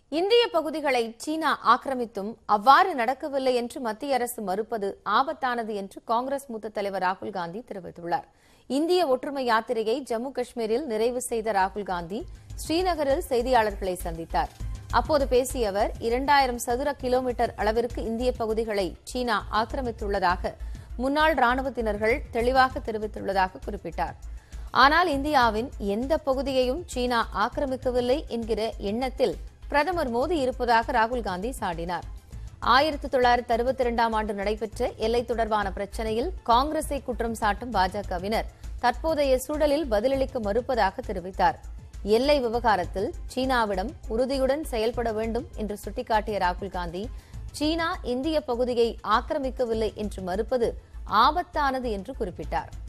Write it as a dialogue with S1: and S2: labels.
S1: இந்திய பகுதிகளை சீனா ஆக்கிரமித்தும் அவ்வாறு நடக்கவில்லை என்று மத்திய அரசு மறுப்பது ஆபத்தானது என்று காங்கிரஸ் மூத்த தலைவர் ராகுல் காந்தி தெரிவித்துள்ளார் இந்திய ஒற்றுமை யாத்திரையை ஜம்மு காஷ்மீரில் நிறைவு செய்த ராகுல் காந்தி ஸ்ரீநகரில் செய்தியாளர்களை சந்தித்தார் அப்போது பேசிய அவர் இரண்டாயிரம் சதுர கிலோமீட்டர் அளவிற்கு இந்திய பகுதிகளை சீனா ஆக்கிரமித்துள்ளதாக முன்னாள் ராணுவத்தினர்கள் தெளிவாக தெரிவித்துள்ளதாக குறிப்பிட்டார் ஆனால் இந்தியாவின் எந்த பகுதியையும் சீனா ஆக்கிரமிக்கவில்லை என்கிற எண்ணத்தில் பிரதமர் மோடி இருப்பதாக ராகுல் காந்தி சாடினார் ஆயிரத்தி தொள்ளாயிரத்தி அறுபத்தி இரண்டாம் ஆண்டு நடைபெற்ற எல்லை தொடர்பான பிரச்சினையில் காங்கிரஸை குற்றம் சாட்டும் பாஜகவினர் தற்போதைய சூழலில் பதிலளிக்க மறுப்பதாக தெரிவித்தார் எல்லை விவகாரத்தில் சீனாவிடம் உறுதியுடன் செயல்பட வேண்டும் என்று சுட்டிக்காட்டிய ராகுல் காந்தி சீனா இந்திய பகுதியை ஆக்கிரமிக்கவில்லை என்று மறுப்பது ஆபத்தானது என்று குறிப்பிட்டார்